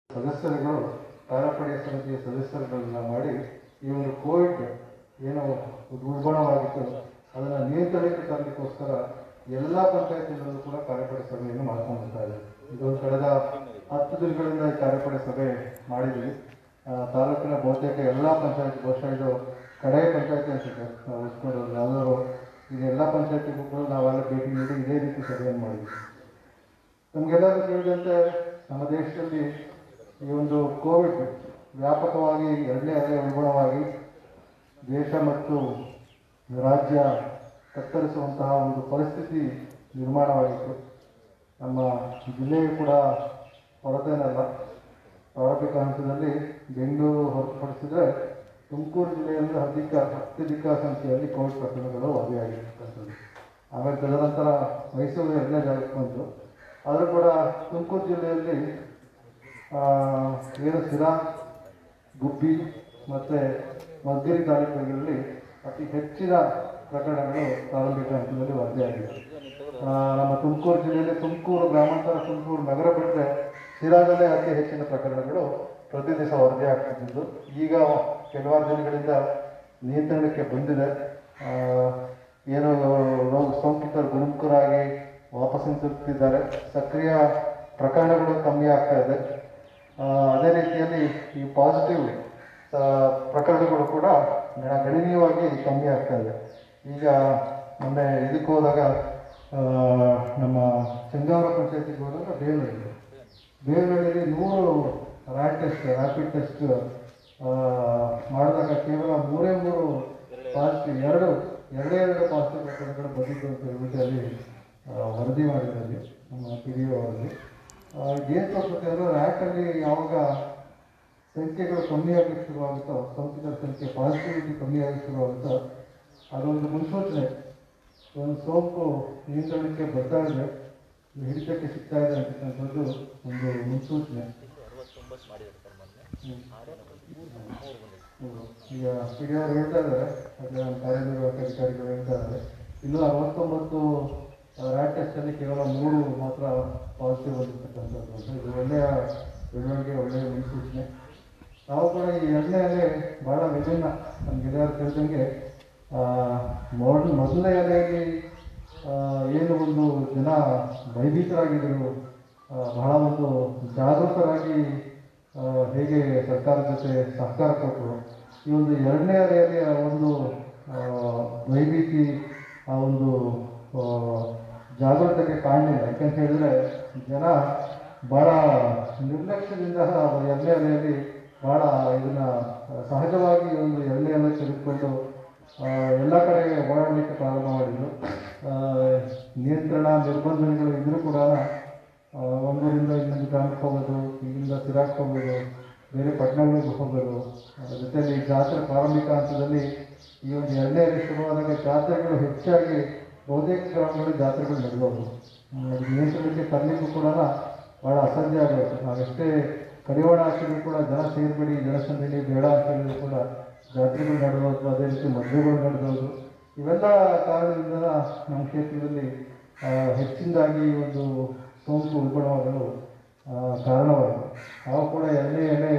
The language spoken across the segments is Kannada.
ಸದಸ್ಯರುಗಳು ಕಾರ್ಯಪಡೆಯ ಸಮಿತಿಯ ಸದಸ್ಯರುಗಳನ್ನ ಮಾಡಿ ಈ ಒಂದು ಕೋವಿಡ್ ಏನು ಉಲ್ಬಣವಾಗಿತ್ತು ಅದನ್ನು ನಿಯಂತ್ರಣಕ್ಕೆ ತರಲಿಕ್ಕೋಸ್ಕರ ಎಲ್ಲ ಪಂಚಾಯತಿಗಳಲ್ಲೂ ಕೂಡ ಕಾರ್ಯಪಡೆ ಸಭೆಯನ್ನು ಮಾಡ್ಕೊಂಡು ಬರ್ತಾ ಇದೆ ಇದೊಂದು ಕಳೆದ ಹತ್ತು ದಿನಗಳಿಂದ ಈ ಕಾರ್ಯಪಡೆ ಸಭೆ ಮಾಡಿದ್ವಿ ಆ, ತಾಲೂಕಿನ ಬಹುತೇಕ ಎಲ್ಲ ಪಂಚಾಯತ್ ಬಹುಶಃ ಇದು ಕಡೆಯ ಪಂಚಾಯತಿ ಅನ್ಸುತ್ತೆ ನಾವು ಉಳ್ಸ್ಕೊಂಡು ಯಾವ್ದಾದ್ರು ಈಗ ಎಲ್ಲ ಪಂಚಾಯತಿಗೂ ಕೂಡ ನಾವೆಲ್ಲ ಭೇಟಿ ನೀಡಿ ಇದೇ ರೀತಿ ಸಭೆಯನ್ನು ಮಾಡಿದ್ವಿ ನಮಗೆಲ್ಲರೂ ತಿಳಿದಂತೆ ನಮ್ಮ ದೇಶದಲ್ಲಿ ಈ ಒಂದು ಕೋವಿಡ್ ವ್ಯಾಪಕವಾಗಿ ಎರಡನೇ ಅಲೆ ಉಲ್ಬಣವಾಗಿ ದೇಶ ಮತ್ತು ರಾಜ್ಯ ಕತ್ತರಿಸುವಂತಹ ಒಂದು ಪರಿಸ್ಥಿತಿ ನಿರ್ಮಾಣವಾಗಿತ್ತು ನಮ್ಮ ಜಿಲ್ಲೆಯು ಕೂಡ ಹೊರತೇನಲ್ಲ ಪ್ರಾರಂಭಿಕ ಹಂತದಲ್ಲಿ ಬೆಂಗಳೂರು ಹೊರತುಪಡಿಸಿದರೆ ತುಮಕೂರು ಜಿಲ್ಲೆಯಲ್ಲಿ ಅಧಿಕ ಅತ್ಯಧಿಕ ಸಂಖ್ಯೆಯಲ್ಲಿ ಕೋವಿಡ್ ಪ್ರಕರಣಗಳು ವರದಿಯಾಗಿರ್ತಕ್ಕಂಥದ್ದು ಆಮೇಲೆ ತದನಂತರ ಮೈಸೂರು ಎರಡನೇ ಜಾಗಕ್ಕೆ ಬಂತು ಆದರೂ ಕೂಡ ತುಮಕೂರು ಜಿಲ್ಲೆಯಲ್ಲಿ ಆ, ಏನು ಸಿರಾ ಗುಬ್ಬಿ ಮತ್ತು ಮದ್ಗಿರಿ ತಾಲೂಕುಗಳಲ್ಲಿ ಅತಿ ಹೆಚ್ಚಿನ ಪ್ರಕರಣಗಳು ಪ್ರಾರಂಭಿಕ ಹಂತದಲ್ಲಿ ವರದಿಯಾಗಿದೆ ಆ, ನಮ್ಮ ತುಮಕೂರು ಜಿಲ್ಲೆಯಲ್ಲಿ ತುಮಕೂರು ಗ್ರಾಮಾಂತರ ತುಮಕೂರು ನಗರ ಬಿಟ್ಟರೆ ಸಿರಾದಲ್ಲೇ ಅತಿ ಹೆಚ್ಚಿನ ಪ್ರಕರಣಗಳು ಪ್ರತಿ ದಿವಸ ವರದಿ ಆಗ್ತಿದ್ದು ಈಗ ಕೆಲವಾರು ದಿನಗಳಿಂದ ನಿಯಂತ್ರಣಕ್ಕೆ ಬಂದಿದೆ ಆ, ಏನು ರೋಗ ಸೋಂಕಿತರು ಗುಣಮುಖರಾಗಿ ವಾಪಸ್ ಹಿಂತಿರುಗ್ತಿದ್ದಾರೆ ಸಕ್ರಿಯ ಪ್ರಕರಣಗಳು ಕಮ್ಮಿ ಆಗ್ತಾ ಇದೆ ಆ, ಅದೇ ರೀತಿಯಲ್ಲಿ ಈ ಪಾಸಿಟಿವ್ ಪ್ರಕರಣಗಳು ಕೂಡ ಗಣ- ಗಣನೀಯವಾಗಿ ಕಮ್ಮಿ ಆಗ್ತಾ ಇದೆ ಈಗ ಮೊನ್ನೆ ಇದಕ್ಕೆ ಹೋದಾಗ ಆ, ನಮ್ಮ ಚಂಗಾವರ ಪಂಚಾಯತಿಗೆ ಹೋದಾಗ ಬೇಲೂರು ಬೇಲೂರಲ್ಲಿ ನೂರು ರ್ಯಾಟ್ ಟೆಸ್ಟ್ ರ್ಯಾಪಿಡ್ ಟೆಸ್ಟ್ ಮಾಡಿದಾಗ ಕೇವಲ ಮೂರೇ ಮೂರು ಪಾಸಿಟಿವ್ ಎರಡು ಎರಡೇ ಎರಡು ಪಾಸಿಟಿವ್ ಪ್ರಕರಣಗಳು ಬಂದಿದ್ದು ಅಂತ ಹೇಳ್ಬಿಟ್ಟು ಅಲ್ಲಿ ಆ, ವರದಿ ಮಾಡಿದ್ರಲ್ಲಿ ನಮ್ಮ ಪಿ ಡಿ ವರದಿ ಏನು ತೋರಿಸುತ್ತೆ ಅಂದರೆ ರ್ಯಾಟಲ್ಲಿ ಯಾವಾಗ ಸಂಖ್ಯೆಗಳು ಕಮ್ಮಿ ಆಗಲಿಕ್ಕೆ ಶುರುವಾಗುತ್ತೋ ಸೋಂಕಿತರ ಸಂಖ್ಯೆ ಪಾಸಿಟಿವಿಟಿ ಕಮ್ಮಿ ಆಗಲಿಕ್ಕೆ ಶುರುವಾಗುತ್ತೋ ಅದೊಂದು ಮುನ್ಸೂಚನೆ ಒಂದು ಸೋಂಕು ನಿಯಂತ್ರಣಕ್ಕೆ ಬರ್ತಾ ಇದೆ ಹಿಡಿತಕ್ಕೆ ಸಿಗ್ತಾ ಇದೆ ಅಂತಕ್ಕಂಥದ್ದು ಒಂದು ಮುನ್ಸೂಚನೆ ಹ್ಮ್. ಹೌದು. ಈಗ ಪಿ ಡಿ ಅವರು ಹೇಳ್ತಾ ಇದ್ದಾರೆ ಅದೇ ನಮ್ಮ ಕಾರ್ಯನಿರ್ವಾಹಕ ಅಧಿಕಾರಿಗಳು ಹೇಳ್ತಾ ಇದ್ದಾರೆ ಇನ್ನೂ ಅರವತ್ತೊಂಬತ್ತು ರ್ಯಾಟ್ ಟೆಸ್ಟಲ್ಲಿ ಕೇವಲ ಮೂರು ಮಾತ್ರ ಪಾಸಿಟಿವ್ ಬಂದಿರ್ತಕ್ಕಂಥದ್ದು ಅಂತ ಇದು ಒಳ್ಳೆಯ ಬೆಳವಣಿಗೆ ಒಳ್ಳೆಯ ಮುನ್ಸೂಚನೆ ನಾವು ಕೂಡ ಈ ಎರಡನೇ ಅಲೆ ಭಾಳ ವಿಭಿನ್ನ ನಮಗೆಲ್ಲರೂ ತಿಳಿದಂಗೆ ಮೊದಲು ಮೊದಲನೇ ಅಲೆಯಲ್ಲಿ ಆ, ಏನು ಒಂದು ಜನ ಭಯಭೀತರಾಗಿದ್ದರು ಆ, ಬಹಳ ಒಂದು ಜಾಗೃತರಾಗಿ ಆ, ಹೇಗೆ ಸರ್ಕಾರದ ಜೊತೆ ಸಹಕಾರ ಕೊಟ್ಟರು ಈ ಒಂದು ಎರಡನೇ ಅಲೆಯಲ್ಲಿ ಆ ಒಂದು ಆ, ಭಯಭೀತಿ ಆ ಒಂದು ಆ, ಜಾಗೃತತೆ ಕಾಣಲಿಲ್ಲ ಯಾಕಂತ ಹೇಳಿದ್ರೆ ಜನ ಭಾಳ ನಿರ್ಲಕ್ಷ್ಯದಿಂದ ಎರಡನೇ ಅಲೆಯಲ್ಲಿ ಭಾಳ ಇದನ್ನ ಸಹಜವಾಗಿ ಒಂದು ಎರಡನೇ ಅಲೆ ತೆಗೆದುಕೊಂಡು ಆ, ಎಲ್ಲ ಕಡೆ ಓಡಾಡಲಿಕ್ಕೆ ಪ್ರಾರಂಭ ಮಾಡಿದ್ರು ಆ, ನಿಯಂತ್ರಣ ನಿರ್ಬಂಧನೆಗಳು ಇದ್ರೂ ಕೂಡ ಆ, ಒಂದೂರಿಂದ ಇನ್ನೊಂದು ಗ್ರಾಮಕ್ಕೆ ಹೋಗೋದು ಇಲ್ಲಿಂದ ಸಿರಾಕ್ ಹೋಗೋದು ಬೇರೆ ಪಟ್ಟಣಗಳಿಗೆ ಹೋಗೋದು ಅದ್ರ ಜೊತೆಲಿ ಜಾತ್ರೆ ಪ್ರಾರಂಭಿಕ ಹಂತದಲ್ಲಿ ಈ ಒಂದು ಎರಡನೇ ಅಲೆ ಶುರುವಾದಾಗ ಜಾತ್ರೆಗಳು ಹೆಚ್ಚಾಗಿ ಬಹುತೇಕ ಗ್ರಾಮಗಳಲ್ಲಿ ಜಾತ್ರೆಗಳು ನಡೆದವು ಅದು ನಿಯಂತ್ರಣಕ್ಕೆ ತರಲಿಕ್ಕೂ ಕೂಡ ಭಾಳ ಅಸಾಧ್ಯ ಆಗೋದು ನಾವೆಷ್ಟೇ ಕಡಿವಾಣ ಹಾಕಿದ್ರು ಕೂಡ ಜನ ಸೇರ್ಬೇಡಿ ಜನಸಂದಣಿ ಬೇಡ ಅಂತ ಹೇಳಿದ್ರು ಕೂಡ ಜಾತ್ರೆಗಳು ನಡೆದೋದು ಅದೇ ರೀತಿ ಮದುವೆಗಳು ನಡೆದೋದು ಇವೆಲ್ಲ ಕಾರಣದಿಂದ ನಮ್ಮ ಕ್ಷೇತ್ರದಲ್ಲಿ ಆ, ಹೆಚ್ಚಿನದಾಗಿ ಈ ಒಂದು ಸೋಂಕು ಉಲ್ಬಣವಾಗಲು ಆ, ಕಾರಣವಾಯಿತು ನಾವು ಕೂಡ ಎರಡನೇ ಎಲೆ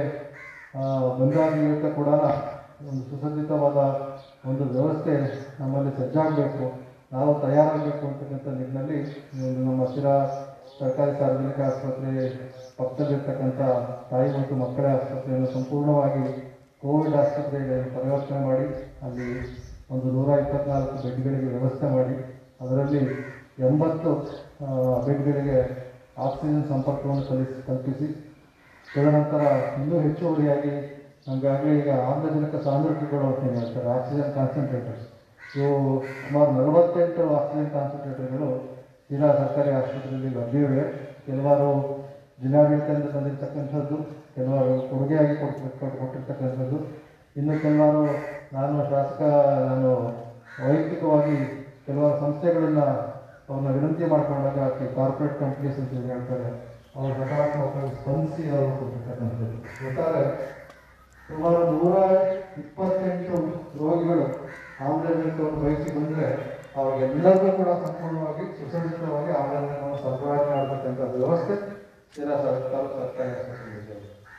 ಬಂದಾಗಿರುತ್ತ ಕೂಡ ಒಂದು ಸುಸಜ್ಜಿತವಾದ ಒಂದು ವ್ಯವಸ್ಥೆ ನಮ್ಮಲ್ಲಿ ಸಜ್ಜಾಗಬೇಕು ನಾವು ತಯಾರಾಗಬೇಕು ಅಂತಕ್ಕಂಥ ನಿಟ್ಟಿನಲ್ಲಿ ಈ ಒಂದು ನಮ್ಮ ಶಿರಾ ಸರ್ಕಾರಿ ಸಾರ್ವಜನಿಕ ಆಸ್ಪತ್ರೆ ಪಕ್ಕದಲ್ಲಿರ್ತಕ್ಕಂಥ ತಾಯಿ ಮತ್ತು ಮಕ್ಕಳ ಆಸ್ಪತ್ರೆಯನ್ನು ಸಂಪೂರ್ಣವಾಗಿ ಕೋವಿಡ್ ಆಸ್ಪತ್ರೆಗೆ ಪರಿವರ್ತನೆ ಮಾಡಿ ಅಲ್ಲಿ ಒಂದು ನೂರ ಇಪ್ಪತ್ನಾಲ್ಕು ಬೆಡ್ಗಳಿಗೆ ವ್ಯವಸ್ಥೆ ಮಾಡಿ ಅದರಲ್ಲಿ ಎಂಬತ್ತು ಆ, ಬೆಡ್ಗಳಿಗೆ ಆಕ್ಸಿಜನ್ ಸಂಪರ್ಕವನ್ನು ಕಲಿಸಿ ಕಲ್ಪಿಸಿ ತದನಂತರ ಇನ್ನೂ ಹೆಚ್ಚುವರಿಯಾಗಿ ನಮಗಾಗಲೇ ಈಗ ಆಮ್ಲಜನಕ ಸಾಂದ್ರತೆಗಳು ಅಂತ ಏನ್ ಹೇಳ್ತಾರೆ ಆಕ್ಸಿಜನ್ ಕಾನ್ಸಂಟ್ರೇಟರ್ಸ್ ಇವು ಸುಮಾರು ನಲವತ್ತೆಂಟು ಆಕ್ಸಿಜನ್ ಕಾನ್ಸಂಟ್ರೇಟರ್ಗಳು ಶಿರಾ ಸರ್ಕಾರಿ ಆಸ್ಪತ್ರೆಯಲ್ಲಿ ಲಭ್ಯವಿವೆ ಕೆಲವಾರು ಜಿಲ್ಲಾಡಳಿತದಿಂದ ಬಂದಿರತಕ್ಕಂಥದ್ದು ಕೆಲವರು ಕೊಡುಗೆಯಾಗಿ ಕೊಟ್ಟು ಕೊಟ್ಟಿರ್ತಕ್ಕಂಥದ್ದು ಇನ್ನು ಕೆಲವರು ನಾನು ಶಾಸಕ ನಾನು ವೈಯಕ್ತಿಕವಾಗಿ ಕೆಲವಾರು ಸಂಸ್ಥೆಗಳನ್ನು ಅವ್ರನ್ನ ವಿನಂತಿ ಮಾಡಿಕೊಂಡಾಗ ಕಾರ್ಪೊರೇಟ್ ಕಂಪ್ನೀಸ್ ಅಂತ ಏನ್ ಹೇಳ್ತಾರೆ ಅವರು ಸಕಾರಾತ್ಮಕವಾಗಿ ಸ್ಪಂದಿಸಿ ಅವರು ಕೊಟ್ಟಿರ್ತಕ್ಕಂಥದ್ದು ಒಟ್ಟಾರೆ ಸುಮಾರು ನೂರ ಇಪ್ಪತ್ತೆಂಟು ರೋಗಿಗಳು ಆಮ್ಲಜನಕವನ್ನು ಬಯಸಿ ಬಂದರೆ ಅವ್ರಿಗೆಲ್ಲರಿಗೂ ಕೂಡ ಸಂಪೂರ್ಣವಾಗಿ ಸುಸಜ್ಜಿತವಾಗಿ ಆಮ್ಲಜನಕವನ್ನು ಸರಬರಾಜು ಮಾಡತಕ್ಕಂಥ ವ್ಯವಸ್ಥೆ ಶಿರಾ ಸರ್ಕಾರ ಸರ್ಕಾರಿ ಆಸ್ಪತ್ರೆಯಲ್ಲಿ ಇದೆ.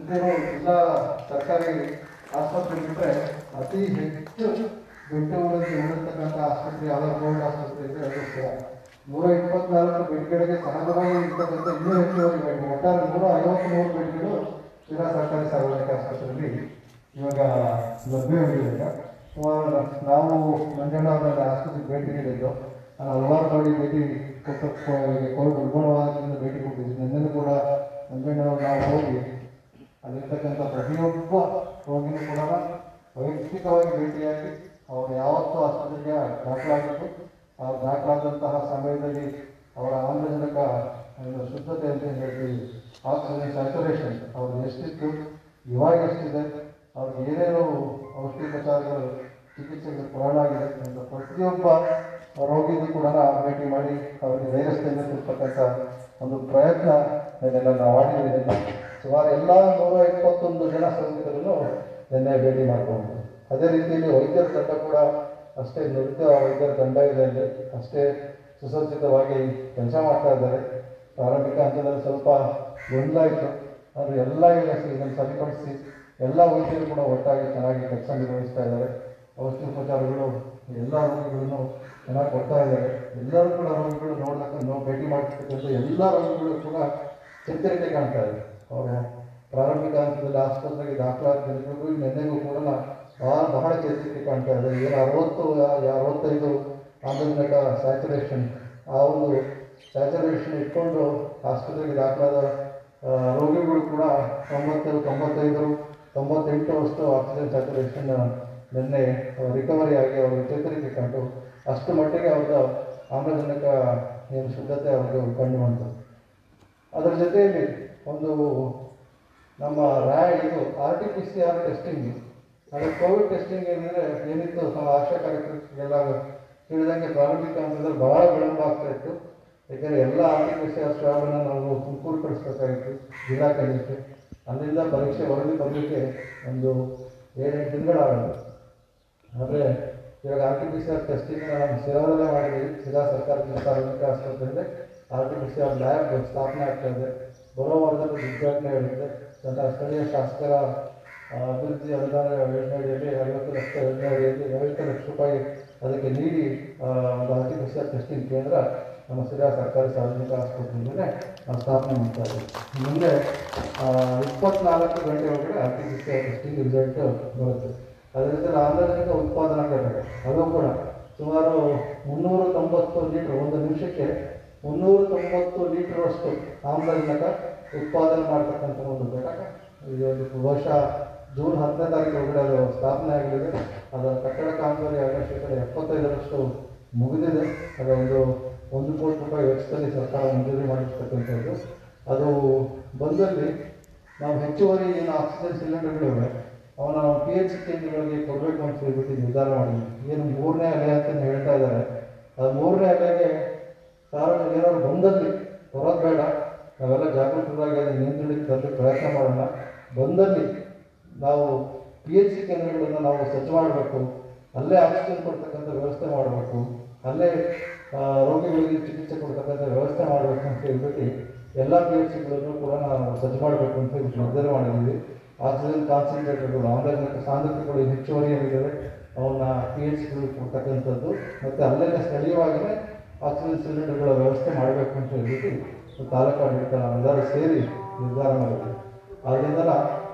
ಇದೇನು ಎಲ್ಲ ಸರ್ಕಾರಿ ಆಸ್ಪತ್ರೆ ಬಿಟ್ಟರೆ ಅತಿ ಹೆಚ್ಚು ಬೆಡ್ ಉಳಿದು ಉಳಿರ್ತಕ್ಕಂಥ ಆಸ್ಪತ್ರೆ ಯಾವ್ದಾದ್ರು ಕೋವಿಡ್ ಆಸ್ಪತ್ರೆ ಇದ್ರೆ ಅದು ಕೂಡ ನೂರ ಇಪ್ಪತ್ನಾಲ್ಕು ಬೆಡ್ಗಳಿಗೆ ಸಹಜವಾಗಿ ಇರ್ತಕ್ಕಂಥ ಇನ್ನೂ ಹೆಚ್ಚುವರಿ ಬೆಡ್ ಒಟ್ಟಾರೆ ನೂರ ಐವತ್ತ್ಮೂರು ಬೆಡ್ಗಳು ಶಿರಾ ಸರ್ಕಾರಿ ಸಾರ್ವಜನಿಕ ಆಸ್ಪತ್ರೆಯಲ್ಲಿ ಇವಾಗ ಲಭ್ಯವಿದೆ ಸುಮಾರು ನಾವು ಮಂಜಣ್ಣ ಅವರ ಆಸ್ಪತ್ರೆಗೆ ಭೇಟಿ ನೀಡಿದ್ದು ನಾನು ಹಲವಾರು ಬಾರಿ ಭೇಟಿ ಕೊಟ್ಟು ಕೋವಿಡ್ ಉಲ್ಬಣವಾದ್ರಿಂದ ಭೇಟಿ ಕೊಟ್ಟಿದ್ದೀನಿ ನಿನ್ನೆನೂ ಕೂಡ ಮಂಜಣ್ಣ ಅವರು ನಾವು ಹೋಗಿ ಅಲ್ಲಿರ್ತಕ್ಕಂಥ ಪ್ರತಿಯೊಬ್ಬ ರೋಗಿನೂ ಕೂಡ ವೈಯಕ್ತಿಕವಾಗಿ ಭೇಟಿಯಾಗಿ ಅವರು ಯಾವತ್ತೂ ಆಸ್ಪತ್ರೆಗೆ ದಾಖಲಾಗಿದ್ದು ಅವ್ರು ದಾಖಲಾದಂತಹ ಸಮಯದಲ್ಲಿ ಅವರ ಆಮ್ಲಜನಕ ಒಂದು ಶುದ್ಧತೆ ಅಂತ ಹೇಳ್ತೀವಿ ಆಕ್ಸಿಜನ್ ಸ್ಯಾಚುರೇಷನ್ ಅವ್ರದ್ದು ಎಷ್ಟಿತ್ತು ಇವಾಗ ಎಷ್ಟಿದೆ ಅವ್ರಿಗೆ ಏನೇನು ಔಷಧೋಪಚಾರಗಳು ಚಿಕಿತ್ಸೆಗೆ ಕೊಡಲಾಗಿದೆ ಅಂತ ಪ್ರತಿಯೊಬ್ಬ ರೋಗಿಗೂ ಕೂಡ ಭೇಟಿ ಮಾಡಿ ಅವರಿಗೆ ಧೈರ್ಯದಿಂದ ತಿಳ್ತಕ್ಕಂಥ ಒಂದು ಪ್ರಯತ್ನ ಇದನ್ನೆಲ್ಲ ನಾವು ಮಾಡಿದ್ದೀವಿ ಸುಮಾರು ಎಲ್ಲ ನೂರ ಇಪ್ಪತ್ತೊಂದು ಜನ ಸೋಂಕಿತರನ್ನು ನಿನ್ನೆ ಭೇಟಿ ಮಾಡಿಕೊಂಡು ಅದೇ ರೀತಿಯಲ್ಲಿ ವೈದ್ಯರ ತಂಡ ಕೂಡ ಅಷ್ಟೇ ನುರಿತ ವೈದ್ಯರ ತಂಡ ಇದೆ ಅಲ್ಲಿ ಅಷ್ಟೇ ಸುಸಜ್ಜಿತವಾಗಿ ಕೆಲಸ ಮಾಡ್ತಾ ಇದ್ದಾರೆ ಪ್ರಾರಂಭಿಕ ಹಂತದಲ್ಲಿ ಸ್ವಲ್ಪ ಗೊಂದಲ ಇತ್ತು ಆದರೆ ಎಲ್ಲ ಈಗ ಇದನ್ನು ಸರಿಪಡಿಸಿ ಎಲ್ಲ ವೈದ್ಯರು ಕೂಡ ಒಟ್ಟಾಗಿ ಚೆನ್ನಾಗಿ ಕೆಲಸ ನಿರ್ವಹಿಸ್ತಾ ಇದ್ದಾರೆ ಔಷಧೋಪಚಾರಗಳು ಎಲ್ಲ ರೋಗಿಗಳನ್ನು ಚೆನ್ನಾಗಿ ಕೊಡ್ತಾ ಇದ್ದಾರೆ ಎಲ್ಲರೂ ಕೂಡ ರೋಗಿಗಳು ನೋಡ್ಲಕ್ಕ ನಾವು ಭೇಟಿ ಮಾಡ್ತಕ್ಕಂಥ ಎಲ್ಲ ರೋಗಿಗಳು ಕೂಡ ಚೇತರಿಕೆ ಕಾಣ್ತಾ ಇದೆ ಅವರು ಪ್ರಾರಂಭಿಕ ಹಂತದಲ್ಲಿ ಆಸ್ಪತ್ರೆಗೆ ದಾಖಲಾದ ಜನರಿಗೂ ನೆನ್ನೆಗೂ ಕೂಡ ಬಹಳ ಬಹಳ ಚೇತರಿಕೆ ಕಾಣ್ತಾ ಇದೆ ಏನು ಅರವತ್ತು ಅರವತ್ತೈದು ಆಮ್ಲಜನಕ ಸ್ಯಾಚುರೇಷನ್ ಆ ಒಂದು ಸ್ಯಾಚುರೇಷನ್ ಇಟ್ಕೊಂಡು ಆಸ್ಪತ್ರೆಗೆ ದಾಖಲಾದ ಆ, ರೋಗಿಗಳು ಕೂಡ ತೊಂಬತ್ತು ತೊಂಬತ್ತೈದು ತೊಂಬತ್ತೆಂಟು ಅಷ್ಟು ಆಕ್ಸಿಜನ್ ಸ್ಯಾಚುರೇಷನ್ ನಿನ್ನೆ ರಿಕವರಿ ಆಗಿ ಅವರು ಚೇತರಿಕೆ ಕಂಡು ಅಷ್ಟು ಮಟ್ಟಿಗೆ ಅವ್ರದ್ದು ಆಮ್ಲಜನಕ ಏನು ಶುದ್ಧತೆ ಅವ್ರಿಗೆ ಕಂಡು ಬಂತು ಅದರ ಜೊತೆಯಲ್ಲಿ ಒಂದು ನಮ್ಮ ರ್ಯಾ ಇದು R T P C R testing ಅದು ಕೋವಿಡ್ ಟೆಸ್ಟಿಂಗ್ ಏನಿದ್ರೆ ಏನಿತ್ತು ನಮ್ಮ ಆಶಾ ಕಾರ್ಯಕರ್ತರಿಗೆಲ್ಲ ತಿಳಿದಂಗೆ ಪ್ರಾರಂಭಿಕ ಹಂತದಲ್ಲಿ ಬಹಳ ವಿಳಂಬ ಆಗ್ತಾ ಇತ್ತು ಯಾಕೆಂದರೆ ಎಲ್ಲ R T P C R ಸ್ವಾಬನ್ನು ನಾವು ತುಮಕೂರು ಕಳಿಸ್ಬೇಕಾಗಿತ್ತು ಜಿಲ್ಲಾ ಕೇಂದ್ರಕ್ಕೆ ಅಲ್ಲಿಂದ ಪರೀಕ್ಷೆ ವರದಿ ಬರಲಿಕ್ಕೆ ಒಂದು ಏಳೆಂಟು ತಿಂಗಳಾಗುತ್ತೆ ಆದರೆ ಇವಾಗ R T P C R testing ನಾವು ಸೇವದಲ್ಲೇ ಮಾಡಿದ್ದೀವಿ ಸಿರಾ ಸರ್ಕಾರಿ ಸಾರ್ವಜನಿಕ ಆಸ್ಪತ್ರೆಯಲ್ಲಿ R T P C R lab ಸ್ಥಾಪನೆ ಆಗ್ತಾ ಇದೆ ಬರೋ ವಾರದಲ್ಲಿ ಉದ್ಘಾಟನೆ ಹೇಳಿದೆ ನನ್ನ ಸ್ಥಳೀಯ ಶಾಸಕರ ಆ, ಅಭಿವೃದ್ಧಿ ಅನುದಾನ ಯೋಜನೆಯಲ್ಲಿ ಐವತ್ತು ಲಕ್ಷ ಯೋಜನೆ ಅಡಿಯಲ್ಲಿ ಐವತ್ತು ಲಕ್ಷ ರೂಪಾಯಿ ಅದಕ್ಕೆ ನೀಡಿ ಆ, ಒಂದು R T P C R testing ಕೇಂದ್ರ ನಮ್ಮ ಸಿರಾ ಸರ್ಕಾರಿ ಸಾರ್ವಜನಿಕ ಆಸ್ಪತ್ರೆಯಲ್ಲೇ ನಾವು ಸ್ಥಾಪನೆ ಮಾಡ್ತಾ ಇದ್ದೀವಿ ಮುಂದೆ ಆ, ಇಪ್ಪತ್ನಾಲ್ಕು ಗಂಟೆ ಒಳಗಡೆ R T P C R testing result ಬರುತ್ತೆ ಅದೇ ರೀತಿ ಆಮ್ಲಜನಕ ಉತ್ಪಾದನಾ ಘಟಕ ಅದು ಕೂಡ ಸುಮಾರು ಮುನ್ನೂರ ತೊಂಬತ್ತು ಲೀಟರ್ ಒಂದು ನಿಮಿಷಕ್ಕೆ ಮುನ್ನೂರ ತೊಂಬತ್ತು ಲೀಟರ್ ಅಷ್ಟು ಆಮ್ಲಜನಕ ಉತ್ಪಾದನೆ ಮಾಡ್ತಕ್ಕಂಥ ಒಂದು ಘಟಕ ಇದು ಒಂದು ಬಹುಶಃ ಜೂನ್ ಹತ್ತನೇ ತಾರೀಕು ಒಳಗಡೆ ಅದು ಸ್ಥಾಪನೆ ಆಗಲಿದೆ ಅದರ ಕಟ್ಟಡ ಕಾಮಗಾರಿ ಆಗ ಶೇಕಡ ಎಪ್ಪತ್ತೈದರಷ್ಟು ಮುಗಿದಿದೆ ಅದೊಂದು ಒಂದು ಕೋಟಿ ರೂಪಾಯಿ ವೆಚ್ಚದಲ್ಲಿ ಸರ್ಕಾರ ಮಂಜೂರಿ ಮಾಡಿರ್ತಕ್ಕಂಥದ್ದು ಅದು ಬಂದಲ್ಲಿ ನಾವು ಹೆಚ್ಚುವರಿ ಏನು ಆಕ್ಸಿಜನ್ ಸಿಲಿಂಡರ್ಗಳಿವೆ ಅವನ್ನ ನಾವು ಪಿ ಎಚ್ ಸಿ ಕೇಂದ್ರಗಳಿಗೆ ಕೊಡಬೇಕು ಅಂತ ಹೇಳ್ಬಿಟ್ಟು ನಿರ್ಧಾರ ಮಾಡಿದ್ವಿ ಏನು ಮೂರನೇ ಅಲೆ ಅಂತ ಹೇಳ್ತಾ ಇದ್ದಾರೆ ಅದು ಮೂರನೇ ಅಲೆಗೆ ಸಾರ್ವಜನಿಕ ಏನಾದ್ರು ಬಂದಲ್ಲಿ ಬರೋದು ಬೇಡ ನಾವೆಲ್ಲ ಜಾಗೃತರಾಗಿ ಅದನ್ನು ನಿಯಂತ್ರಣಕ್ಕೆ ತರಲಿಕ್ಕೆ ಪ್ರಯತ್ನ ಮಾಡೋಣ ಬಂದಲ್ಲಿ ನಾವು ಪಿ ಎಚ್ ಸಿ ಕೇಂದ್ರಗಳನ್ನು ನಾವು ಸಜ್ಜು ಮಾಡಬೇಕು ಅಲ್ಲೇ ಆಕ್ಸಿಜನ್ ಕೊಡ್ತಕ್ಕಂಥ ವ್ಯವಸ್ಥೆ ಮಾಡಬೇಕು ಅಲ್ಲೇ ಆ, ರೋಗಿಗಳಿಗೆ ಚಿಕಿತ್ಸೆ ಕೊಡ್ತಕ್ಕಂಥ ವ್ಯವಸ್ಥೆ ಮಾಡಬೇಕು ಅಂತ ಹೇಳ್ಬಿಟ್ಟು ಎಲ್ಲ ಪಿ ಎಚ್ ಸಿಗಳನ್ನು ಕೂಡ ನಾವು ಸಜ್ಜು ಮಾಡಬೇಕು ಅಂತ ಹೇಳ್ಬಿಟ್ಟು ನಿರ್ಧಾರ ಮಾಡಿದ್ದೀವಿ ಆಕ್ಸಿಜನ್ ಕಾನ್ಸಂಟ್ರೇಟರ್ಗಳು ಆಮ್ಲಜನಕ ಸಾಂದ್ರತೆಗಳು ಹೆಚ್ಚುವರಿ ಏನಿದ್ದಾವೆ ಅವನ್ನ ಪಿ ಎಚ್ ಸಿಗಳು ಕೊಡ್ತಕ್ಕಂಥದ್ದು ಮತ್ತು ಅಲ್ಲೇ ಸ್ಥಳೀಯವಾಗಿಯೇ ಆಕ್ಸಿಜನ್ ಸಿಲಿಂಡರ್ಗಳ ವ್ಯವಸ್ಥೆ ಮಾಡಬೇಕು ಅಂತ ಹೇಳ್ಬಿಟ್ಟು ತಾಲೂಕು ಆಡಳಿತ ನಾವೆಲ್ಲರೂ ಸೇರಿ ನಿರ್ಧಾರ ಮಾಡಿದ್ವಿ ಆದ್ದರಿಂದ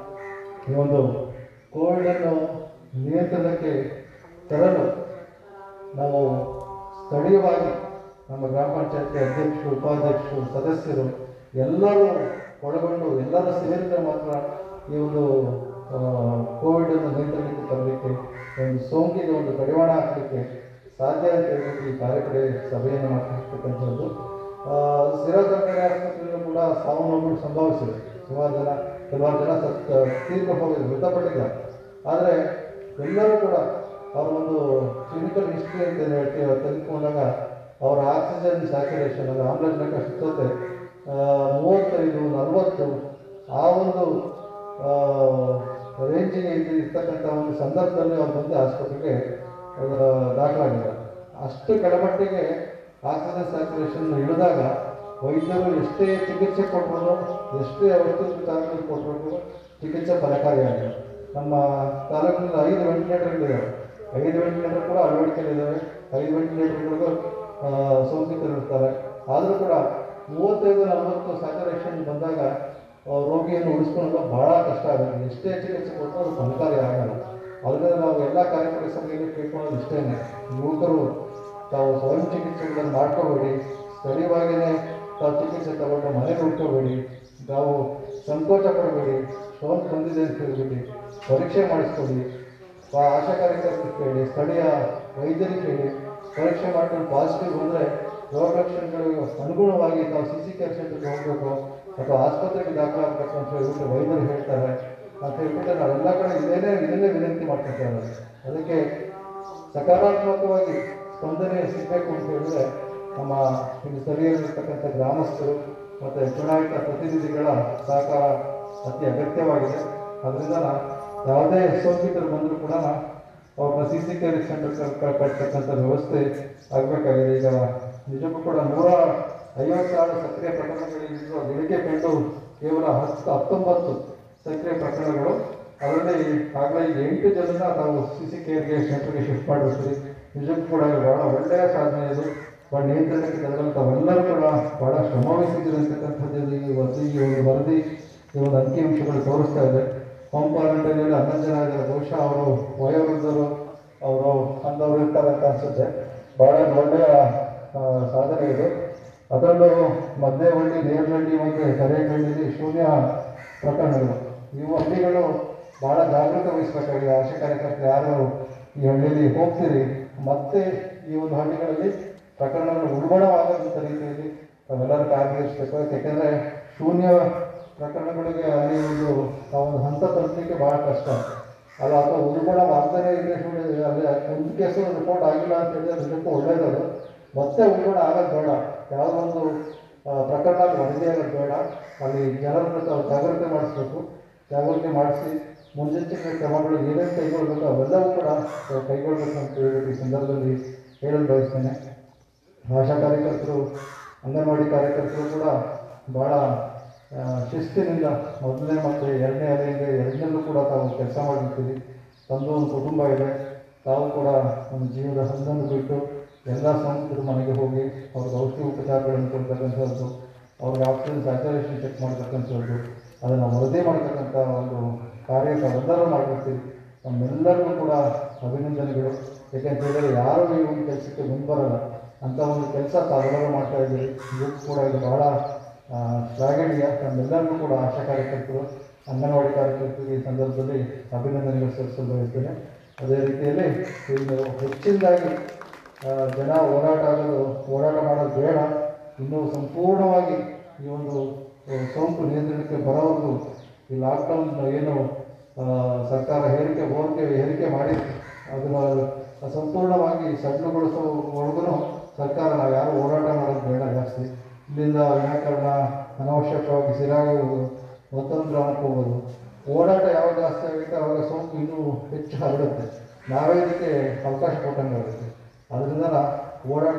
ಈ ಒಂದು ಕೋವಿಡನ್ನು ನಿಯಂತ್ರಣಕ್ಕೆ ತರಲು ನಾವು ಸ್ಥಳೀಯವಾಗಿ ನಮ್ಮ ಗ್ರಾಮ ಪಂಚಾಯತಿ ಅಧ್ಯಕ್ಷರು ಉಪಾಧ್ಯಕ್ಷರು ಸದಸ್ಯರು ಎಲ್ಲರೂ ಒಳಗೊಂಡು ಎಲ್ಲರೂ ಸೇರಿದರೆ ಮಾತ್ರ ಈ ಒಂದು ಆ, ಕೋವಿಡನ್ನು ನಿಯಂತ್ರಣಕ್ಕೆ ತರಲಿಕ್ಕೆ ಒಂದು ಸೋಂಕಿಗೆ ಒಂದು ಕಡಿವಾಣ ಹಾಕಲಿಕ್ಕೆ ಸಾಧ್ಯ ಅಂತ ಹೇಳ್ಬಿಟ್ಟು ಈ ಕಾರ್ಯಕ್ರಮ ಸಭೆಯನ್ನು ಮಾಡ್ತಿರ್ತಕ್ಕಂಥದ್ದು ಆ, ಸಿರಾ ಸರ್ಕಾರಿ ಆಸ್ಪತ್ರೆಯಲ್ಲೂ ಕೂಡ ಸಾವು ನೋವುಗಳು ಸಂಭವಿಸಿದೆ ಸುಮಾರು ಜನ ಕೆಲವಾರು ಜನ ಸತ್ ತೀರ್ಕೊಂಡು ಹೋಗಿದ್ರು ಮೃತಪಟ್ಟಿದ್ದಾರೆ ಆದರೆ ಎಲ್ಲರೂ ಕೂಡ ಅವರ ಒಂದು ಕ್ಲಿನಿಕಲ್ ಹಿಸ್ಟ್ರಿ ಅಂತ ಏನು ಹೇಳ್ತೀವಿ ಅದು ತೆಗೆದುಕೊಂಡಾಗ ಅವರ ಆಕ್ಸಿಜನ್ ಸ್ಯಾಚುರೇಷನ್ ಅಂದರೆ ಆಮ್ಲಜನಕ ಶುದ್ಧತೆ ಆ, ಮೂವತ್ತೈದು ನಲವತ್ತು ಆ ಒಂದು ರೇಂಜಿಗೆ ಇದು ಇರ್ತಕ್ಕಂಥ ಒಂದು ಸಂದರ್ಭದಲ್ಲಿ ಅವ್ರು ಬಂದು ಆಸ್ಪತ್ರೆಗೆ ಆ, ದಾಖಲಾಗಿದ್ದಾರೆ ಅಷ್ಟು ಕೆಳಮಟ್ಟಿಗೆ ಆಕ್ಸಿಜನ್ ಸ್ಯಾಚುರೇಷನ್ ಇಳಿದಾಗ ವೈದ್ಯರು ಎಷ್ಟೇ ಚಿಕಿತ್ಸೆ ಕೊಟ್ಟರು ಎಷ್ಟೇ ಔಷಧಿ ತಾಲೂಕಿಗೆ ಕೊಟ್ಟರು ಚಿಕಿತ್ಸೆ ಫಲಕಾರಿಯಾಗಿಲ್ಲ ನಮ್ಮ ತಾಲೂಕಿನಲ್ಲಿ ಐದು ವೆಂಟಿಲೇಟರ್ಗಳಿದ್ದಾವೆ ಐದು ವೆಂಟಿಲೇಟರ್ ಕೂಡ ಅಳವಡಿಕೆಯಲ್ಲಿದ್ದಾವೆ ಐದು ವೆಂಟಿಲೇಟರ್ಗಳಿಗೂ ಸೋಂಕಿತರು ಇರ್ತಾರೆ ಆದರೂ ಕೂಡ ಮೂವತ್ತೈದು ನಲವತ್ತು ಸ್ಯಾಚುರೇಷನ್ ಬಂದಾಗ ಆ, ರೋಗಿಯನ್ನು ಉಳಿಸ್ಕೊಳ್ಳಲು ಬಹಳ ಕಷ್ಟ ಆಗುತ್ತೆ ಎಷ್ಟೇ ಚಿಕಿತ್ಸೆ ಕೊಟ್ಟರು ಅದು ಫಲಕಾರಿ ಆಗಲ್ಲ ಅದರಿಂದ ನಾವು ಎಲ್ಲ ಕಾರ್ಯಕ್ರಮ ಸಭೆಯಲ್ಲಿ ಕೇಳ್ಕೊಳ್ಳೋದು ಇಷ್ಟೇ ಯುವಕರು ತಾವು ಸ್ವಯಂ ಚಿಕಿತ್ಸೆಗಳನ್ನು ಮಾಡ್ಕೋಬೇಡಿ ಸ್ಥಳೀಯವಾಗಿಯೇ ತಾವು ಚಿಕಿತ್ಸೆ ತಗೊಂಡು ಮನೆಗೆ ಉಳ್ಕೋಬೇಡಿ ತಾವು ಸಂಕೋಚ ಪಡಬೇಡಿ ಸೋಂಕು ಬಂದಿದೆ ಅಂತ ಹೇಳ್ಬಿಟ್ಟು ಪರೀಕ್ಷೆ ಮಾಡಿಸ್ಕೊಳ್ಳಿ ಆ ಆಶಾ ಕಾರ್ಯಕರ್ತರಿಗೆ ಕೇಳಿ ಸ್ಥಳೀಯ ವೈದ್ಯರಿಗೆ ಕೇಳಿ ಪರೀಕ್ಷೆ ಮಾಡ್ಕೊಂಡು ಪಾಸಿಟಿವ್ ಬಂದರೆ ರೋಗ ಲಕ್ಷಣಗಳಿಗೆ ಅನುಗುಣವಾಗಿ ತಾವು ಸಿ ಸಿ ಕೇರ್ ಸೆಂಟರ್ಗೆ ಹೋಗಬೇಕು ಅಥವಾ ಆಸ್ಪತ್ರೆಗೆ ದಾಖಲಾಗಬೇಕು ಅಂತ ಹೇಳ್ಬಿಟ್ಟು ವೈದ್ಯರು ಹೇಳ್ತಾರೆ ಅಂತ ಹೇಳ್ಬಿಟ್ಟು ನಾವೆಲ್ಲ ಕಡೆ ಇದೇನೇ ಇದನ್ನೇ ವಿನಂತಿ ಮಾಡ್ಕೊಳ್ತೇವೆ ಅದಕ್ಕೆ ಸಕಾರಾತ್ಮಕವಾಗಿ ಸ್ಪಂದನೆ ಸಿಗಬೇಕು ಅಂತ ಹೇಳಿದ್ರೆ ನಮ್ಮ ಇಲ್ಲಿ ಸ್ಥಳೀಯಲ್ಲಿರ್ತಕ್ಕಂಥ ಗ್ರಾಮಸ್ಥರು ಮತ್ತು ಚುನಾಯಿತ ಪ್ರತಿನಿಧಿಗಳ ಸಹಕಾರ ಅತಿ ಅಗತ್ಯವಾಗಿದೆ ಅದರಿಂದ ಯಾವುದೇ ಸೋಂಕಿತರು ಬಂದರೂ ಕೂಡ ಅವ್ರನ್ನ ಸಿ ಸಿ ಕೇರ್ ಸೆಂಟರ್ ಕಟ್ಟತಕ್ಕಂಥ ವ್ಯವಸ್ಥೆ ಆಗಬೇಕಾಗಿದೆ ಈಗ ನಿಜಕ್ಕೂ ಕೂಡ ನೂರ ಐವತ್ತಾರು ಸಕ್ರಿಯ ಪ್ರಕರಣಗಳಿದ್ದು ಬೆಳಿಗ್ಗೆ ಕಂಡು ಕೇವಲ ಹತ್ತು ಹತ್ತೊಂಬತ್ತು ಸಕ್ರಿಯ ಪ್ರಕರಣಗಳು ಅದರಲ್ಲಿ ಆಗಲೇ ಈಗ ಎಂಟು ಜನನ ನಾವು ಸಿ ಸಿ ಕೇರ್ಗೆ ಸೆಂಟರ್ಗೆ ಶಿಫ್ಟ್ ಮಾಡಿರ್ತೀವಿ ನಿಜಕ್ಕೂ ಕೂಡ ಇದು ಬಹಳ ಒಳ್ಳೆಯ ಸಾಧನೆ ಇದು ಬಹಳ ನಿಯಂತ್ರಣಕ್ಕೆ ತರಲು ತಾವೆಲ್ಲರೂ ಕೂಡ ಬಹಳ ಶ್ರಮವಹಿಸಿದ್ದೀರಿ ಅಂತಕ್ಕಂಥದ್ದು ಈ ವರದಿ ಈ ಒಂದು ವರದಿ ಈ ಒಂದು ಅಂಕಿಅಂಶಗಳು ತೋರಿಸ್ತಾ ಇದೆ ಹೋಮ್ ಕ್ವಾರಂಟೈನಲ್ಲಿ ಹನ್ನೊಂದು ಜನ ಇದ್ದಾರೆ ಬಹುಶಃ ಅವರು ವಯೋವೃದ್ಧರು ಅವರು ಅಂದವರು ಇರ್ತಾರೆ ಅಂತ ಅನ್ಸುತ್ತೆ ಬಹಳ ಒಳ್ಳೆಯ ಆ, ಸಾಧನೆ ಇದು ಅದರಲ್ಲೂ ಮದ್ದೇಹಳ್ಳಿ ನೇರಹಳ್ಳಿ ಮತ್ತು ಕರೇಹಳ್ಳಿಲಿ ಶೂನ್ಯ ಪ್ರಕರಣಗಳು ಇವು ಹಳ್ಳಿಗಳು ಬಹಳ ಜಾಗೃತ ವಹಿಸಬೇಕಾಗಿದೆ ಆಶಾ ಕಾರ್ಯಕರ್ತರು ಯಾರು ಈ ಹಳ್ಳಿಯಲ್ಲಿ ಹೋಗ್ತೀರಿ ಮತ್ತೆ ಈ ಒಂದು ಹಳ್ಳಿಗಳಲ್ಲಿ ಪ್ರಕರಣಗಳು ಉಲ್ಬಣವಾಗದಂಥ ರೀತಿಯಲ್ಲಿ ತಾವೆಲ್ಲರೂ ಕಾರ್ಯನಿರ್ವಹಿಸಬೇಕು ಯಾಕೆಂದರೆ ಶೂನ್ಯ ಪ್ರಕರಣಗಳಿಗೆ ಅಲ್ಲಿ ಒಂದು ಆ ಒಂದು ಹಂತ ತಲುಪಲಿಕ್ಕೆ ಬಹಳ ಕಷ್ಟ ಅಲ್ಲ ಅಥವಾ ಉಲ್ಬಣವಾಗದೇ ಇದೆ ಶೂನ್ಯ ಅಲ್ಲಿ ಒಂದು ಕೇಸು ರಿಪೋರ್ಟ್ ಆಗಿಲ್ಲ ಅಂತ ಹೇಳಿದ್ರೆ ನಿಜಕ್ಕೂ ಒಳ್ಳೆಯದದು ಮತ್ತೆ ಉಲ್ಬಣ ಆಗೋದು ಬೇಡ ಯಾವುದೋ ಒಂದು ಆ, ಪ್ರಕರಣ ಅಲ್ಲಿ ವರದಿ ಆಗೋದು ಬೇಡ ಅಲ್ಲಿ ಜನರನ್ನು ತಾವು ಜಾಗೃತಿ ಮಾಡಿಸ್ಬೇಕು ಜಾಗೃತಿ ಮಾಡಿಸಿ ಮುನ್ನೆಚ್ಚರಿಕೆ ಕ್ರಮಗಳು ಏನೇನು ಕೈಗೊಳ್ಬೇಕು ಅವೆಲ್ಲವೂ ಕೂಡ ತಾವು ಕೈಗೊಳ್ಬೇಕು ಅಂತ ಹೇಳ್ಬಿಟ್ಟು ಈ ಸಂದರ್ಭದಲ್ಲಿ ಹೇಳಲು ಬಯಸ್ತೇನೆ ಆಶಾ ಕಾರ್ಯಕರ್ತರು ಅಂಗನವಾಡಿ ಕಾರ್ಯಕರ್ತರು ಕೂಡ ಭಾಳ ಆ, ಶಿಸ್ತಿನಿಂದ ಮೊದಲನೇ ಮತ್ತು ಎರಡನೇ ಅಲೆಯಿಂದ ಎರಡನೇಲ್ಲೂ ಕೂಡ ತಾವು ಕೆಲಸ ಮಾಡಿರ್ತೀವಿ ತಮ್ಮದು ಒಂದು ಕುಟುಂಬ ಇದೆ ತಾವು ಕೂಡ ಒಂದು ಜೀವದ ಹಂಗನ್ನು ಬಿಟ್ಟು ಎಲ್ಲ ಸೋಂಕಿತರ ಮನೆಗೆ ಹೋಗಿ ಅವ್ರಿಗೆ ಔಷಧಿ ಉಪಚಾರಗಳನ್ನು ಕೊಡ್ತಕ್ಕಂಥದ್ದು ಅವ್ರಿಗೆ ಆಕ್ಸಿಜನ್ ಸ್ಯಾಚುರೇಷನ್ ಚೆಕ್ ಮಾಡ್ತಕ್ಕಂಥದ್ದು ಅದನ್ನು ವರದಿ ಮಾಡ್ತಕ್ಕಂಥ ಒಂದು ಕಾರ್ಯ ತಾವೆಲ್ಲರೂ ಮಾಡಿರ್ತೀವಿ ನಮ್ಮೆಲ್ಲರಿಗೂ ಕೂಡ ಅಭಿನಂದನೆಗಳು ಏಕೆಂತ ಹೇಳಿದ್ರೆ ಯಾರೂ ಈ ಒಂದು ಕೆಲಸಕ್ಕೆ ಮುಂಬರಲ್ಲ ಅಂತ ಒಂದು ಕೆಲಸ ತಾವೆಲ್ಲರೂ ಮಾಡ್ತಾ ಇದ್ದೀವಿ ಇವತ್ತು ಕೂಡ ಇದು ಬಹಳ ಆ, ಶ್ಲಾಘನೀಯ ನಮ್ಮೆಲ್ಲರಿಗೂ ಕೂಡ ಆಶಾ ಕಾರ್ಯಕರ್ತರು ಅಂಗನವಾಡಿ ಕಾರ್ಯಕರ್ತರಿಗೆ ಈ ಸಂದರ್ಭದಲ್ಲಿ ಅಭಿನಂದನೆಗಳು ಸಲ್ಲಿಸಲು ಬಯಸ್ತೇನೆ ಅದೇ ರೀತಿಯಲ್ಲಿ ಇನ್ನು ಹೆಚ್ಚಿನದಾಗಿ ಆ, ಜನ ಹೋರಾಟ ಆಗೋದು ಹೋರಾಟ ಮಾಡೋದು ಬೇಡ ಇನ್ನೂ ಸಂಪೂರ್ಣವಾಗಿ ಈ ಒಂದು ಆ, ಸೋಂಕು ನಿಯಂತ್ರಣಕ್ಕೆ ಬರೋವರೆಗೂ ಈ ಲಾಕ್ಡೌನ್ ಏನು ಆ, ಸರ್ಕಾರ ಹೇರಿಕೆ ಹೋರಿಕೆ ಹೇರಿಕೆ ಮಾಡಿ ಅದನ್ನು ಸಂಪೂರ್ಣವಾಗಿ ಸಡ್ಲುಗೊಳಿಸೋವರೆಗೂ ಸರ್ಕಾರ ನಾವು ಯಾರು ಹೋರಾಟ ಮಾಡೋದು ಬೇಡ ಜಾಸ್ತಿ ಇಲ್ಲಿಂದ ವಿನಾಕಾರಣ ಅನಾವಶ್ಯಕವಾಗಿ ಸಿರಾಗಿ ಹೋಗೋದು ಮತ್ತೊಂದು ಗ್ರಾಮಕ್ಕೆ ಹೋಗೋದು ಓಡಾಟ ಯಾವಾಗ ಜಾಸ್ತಿ ಆಗುತ್ತೆ ಆವಾಗ ಸೋಂಕು ಇನ್ನೂ ಹೆಚ್ಚು ಹರಡುತ್ತೆ ನಾವೇ ಇದಕ್ಕೆ ಅವಕಾಶ ಕೊಟ್ಟಂಗೆ ಆಗುತ್ತೆ ಅದರಿಂದ ಓಡಾಟ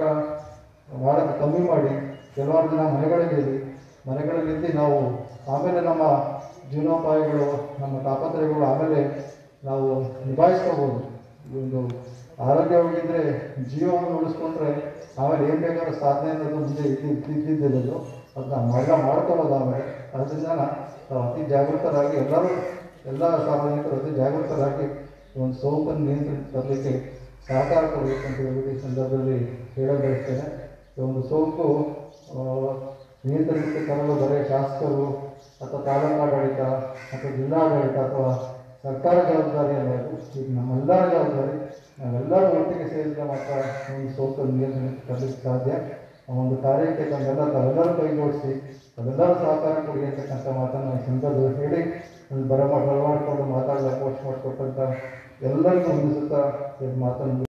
ಮಾಡೋದು ಕಮ್ಮಿ ಮಾಡಿ ಕೆಲವಾರು ದಿನ ಮನೆಗಳಲ್ಲಿರಿ ಮನೆಗಳಲ್ಲಿದ್ದು ನಾವು ಆಮೇಲೆ ನಮ್ಮ ಜೀವನೋಪಾಯಗಳು ನಮ್ಮ ತಾಪತ್ರಯಗಳು ಆಮೇಲೆ ನಾವು ನಿಭಾಯಿಸ್ಕೋಬೋದು ಈ ಒಂದು ಆರೋಗ್ಯವಾಗಿದ್ದರೆ ಜೀವವನ್ನು ಉಳಿಸ್ಕೊಂಡ್ರೆ ಆಮೇಲೆ ಏನು ಬೇಕಾದ್ರೂ ಸಾಧನೆ ಅನ್ನೋದು ಮುಂದೆ ಇದ್ದು ಇದ್ದಿದ್ದಿರೋದು ಅದನ್ನ ಮಗ ಮಾಡ್ಕೊಬೋದು ಆಮೇಲೆ ಅದರಿಂದ ನಾವು ಅತಿ ಜಾಗೃತರಾಗಿ ಎಲ್ಲರೂ ಎಲ್ಲ ಸಾರ್ವಜನಿಕರು ಅತಿ ಜಾಗೃತರಾಗಿ ಈ ಒಂದು ಸೋಂಕನ್ನು ನಿಯಂತ್ರಣ ತರಲಿಕ್ಕೆ ಸಹಕಾರ ಕೊಡಬೇಕು ಅಂತ ಹೇಳ್ಬಿಟ್ಟು ಈ ಸಂದರ್ಭದಲ್ಲಿ ಹೇಳಲು ಬಯಸ್ತೇನೆ ಈ ಒಂದು ಸೋಂಕು ಆ, ನಿಯಂತ್ರಣಕ್ಕೆ ತರಲು ಬರೀ ಶಾಸಕರು ಅಥವಾ ತಾಲೂಕು ಆಡಳಿತ ಅಥವಾ ಜಿಲ್ಲಾಡಳಿತ ಅಥವಾ ಸರ್ಕಾರ ಜವಾಬ್ದಾರಿ ಅಲ್ಲ ಇದು ಈಗ ನಮ್ಮೆಲ್ಲರ ಜವಾಬ್ದಾರಿ ನಾವೆಲ್ಲರೂ ಒಟ್ಟಿಗೆ ಸೇರಿದ್ರೆ ಮಾತ್ರ ಒಂದು ಸೋಂಕನ್ನು ನಿಯಂತ್ರಣಕ್ಕೆ ತರಲಿಕ್ಕೆ ಸಾಧ್ಯ ಆ ಒಂದು ಕಾರ್ಯಕ್ಕೆ ತಾವೆಲ್ಲ ತಾವೆಲ್ಲರೂ ಕೈ ಜೋಡಿಸಿ ತಾವೆಲ್ಲರೂ ಸಹಕಾರ ಕೊಡಿ ಅಂತಕ್ಕಂಥ ಮಾತನ್ನು ಈ ಸಂದರ್ಭದಲ್ಲಿ ಹೇಳಿ ಒಂದು ಬರ ಬರಮಾಡಿಕೊಂಡು ಮಾತಾಡಲು ಅವಕಾಶ ಮಾಡಿಕೊಟ್ಟಂಥ ಎಲ್ಲರಿಗೂ ಹೊಂದಿಸುತ್ತಾ ಈ ಮಾತನ್ನು